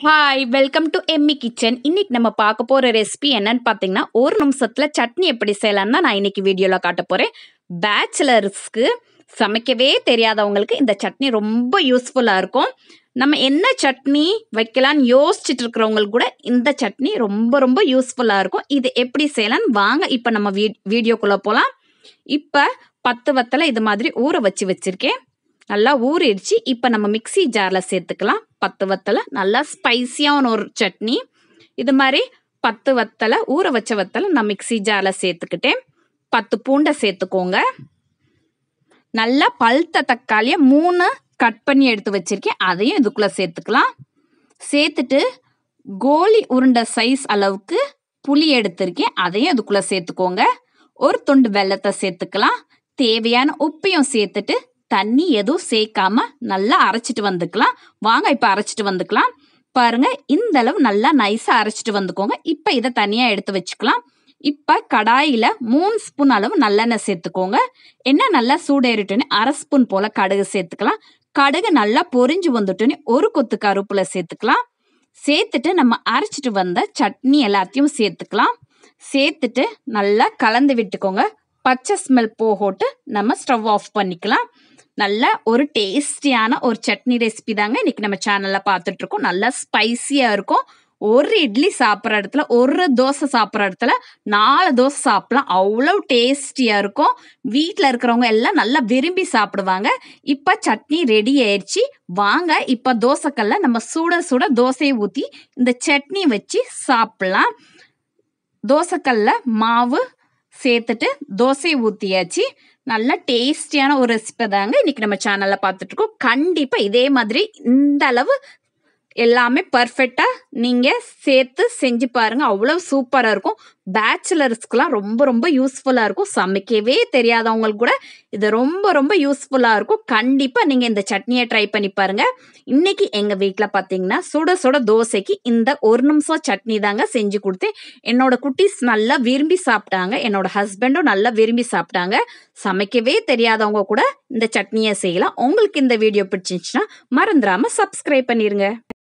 hi welcome to Emmy kitchen இன்னைக்கு நம்ம பார்க்க போற ரெசிபி என்னன்னு பார்த்தீங்கன்னா ஒரு நிமிஷத்துல சட்னி எப்படி செய்யலாம்னு தான் நான் இன்னைக்கு வீடியோல காட்ட போறேன் பேச்சுலர்ஸ்க்கு சமைக்கவே தெரியாதவங்களுக்கு இந்த சட்னி ரொம்ப யூஸ்ஃபுல்லா இருக்கும் நம்ம என்ன சட்னி வைக்கலாம்னு யோசிச்சுட்டு இருக்கிறவங்களுக்கு கூட இந்த சட்னி ரொம்ப ரொம்ப யூஸ்ஃபுல்லா இருக்கும் இது எப்படி செய்யலாம்னு வாங்க இப்போ நம்ம வீ வீடியோக்குள்ள போகலாம் இப்போ பத்து வத்தலை இது மாதிரி ஊற வச்சு வச்சிருக்கேன் நல்லா ஊறிடுச்சு இப்போ நம்ம மிக்ஸி ஜாரில் சேர்த்துக்கலாம் பத்து வத்தலை நல்லா ஸ்பைசியான ஒரு சட்னி இது மாதிரி பத்து வத்தலை ஊற வச்ச வத்தலை நான் மிக்ஸி ஜாரில் சேர்த்துக்கிட்டேன் பத்து பூண்டை சேர்த்துக்கோங்க நல்லா பழுத்த தக்காளியை மூணு கட் பண்ணி எடுத்து வச்சிருக்கேன் அதையும் இதுக்குள்ளே சேர்த்துக்கலாம் சேர்த்துட்டு கோலி உருண்டை சைஸ் அளவுக்கு புளி எடுத்திருக்கேன் அதையும் இதுக்குள்ளே சேர்த்துக்கோங்க ஒரு துண்டு வெள்ளத்தை சேர்த்துக்கலாம் தேவையான உப்பையும் சேர்த்துட்டு தண்ணி எதுவும் சேர்க்காம நல்லா அரைச்சிட்டு வந்துக்கலாம் வாங்க இப்போ அரைச்சிட்டு வந்துக்கலாம் பாருங்க இந்த அளவு நல்லா நைஸாக அரைச்சிட்டு வந்துக்கோங்க இப்போ இதை தனியாக எடுத்து வச்சுக்கலாம் இப்போ கடாயில் மூணு ஸ்பூன் அளவு நல்லெண்ணெய் சேர்த்துக்கோங்க எண்ணெய் நல்லா சூடேறிட்டோன்னே அரை ஸ்பூன் போல் கடுகு சேர்த்துக்கலாம் கடுகு நல்லா பொரிஞ்சு வந்துட்டோன்னே ஒரு கொத்து கருவேப்பிலை சேர்த்துக்கலாம் சேர்த்துட்டு நம்ம அரைச்சிட்டு வந்த சட்னி எல்லாத்தையும் சேர்த்துக்கலாம் சேர்த்துட்டு நல்லா கலந்து விட்டுக்கோங்க பச்சை ஸ்மெல் போகோட்டு நம்ம ஸ்டவ் ஆஃப் பண்ணிக்கலாம் நல்ல ஒரு டேஸ்டியான ஒரு சட்னி ரெசிபி தாங்க இன்னைக்கு நம்ம சேனலில் பார்த்துட்டு இருக்கோம் நல்லா ஸ்பைசியாக இருக்கும் ஒரு இட்லி சாப்பிட்ற இடத்துல ஒரு தோசை சாப்பிட்ற இடத்துல நாலு தோசை சாப்பிடலாம் அவ்வளோ டேஸ்டியாக இருக்கும் வீட்டில் இருக்கிறவங்க எல்லாம் நல்லா விரும்பி சாப்பிடுவாங்க இப்போ சட்னி ரெடி ஆயிடுச்சு வாங்க இப்போ தோசைக்கல்ல நம்ம சுட சுட தோசையை ஊற்றி இந்த சட்னி வச்சு சாப்பிட்லாம் தோசைக்கல்ல மாவு சேர்த்துட்டு தோசை ஊற்றியாச்சு நல்ல டேஸ்டியான ஒரு ரெசிபி தாங்க இன்னைக்கு நம்ம சேனலில் பார்த்துட்டு இருக்கோம் கண்டிப்பாக இதே மாதிரி இந்த அளவு எல்லாமே பர்ஃபெக்டாக நீங்கள் சேர்த்து செஞ்சு பாருங்கள் அவ்வளோ சூப்பராக இருக்கும் பேச்சுலர்ஸ்க்குலாம் ரொம்ப ரொம்ப யூஸ்ஃபுல்லாக இருக்கும் சமைக்கவே தெரியாதவங்களுக்கு கூட இது ரொம்ப ரொம்ப யூஸ்ஃபுல்லாக இருக்கும் கண்டிப்பாக நீங்கள் இந்த சட்னியை ட்ரை பண்ணி பாருங்கள் இன்னைக்கு எங்கள் வீட்டில் பார்த்தீங்கன்னா சுட சுட தோசைக்கு இந்த ஒரு நிமிஷம் சட்னி தாங்க செஞ்சு கொடுத்தேன் என்னோட குட்டீஸ் நல்லா விரும்பி சாப்பிட்டாங்க என்னோட ஹஸ்பண்டும் நல்லா விரும்பி சாப்பிட்டாங்க சமைக்கவே தெரியாதவங்க கூட இந்த சட்னியை செய்யலாம் உங்களுக்கு இந்த வீடியோ பிடிச்சிருந்துச்சுன்னா மறந்துடாமல் சப்ஸ்கிரைப் பண்ணிடுங்க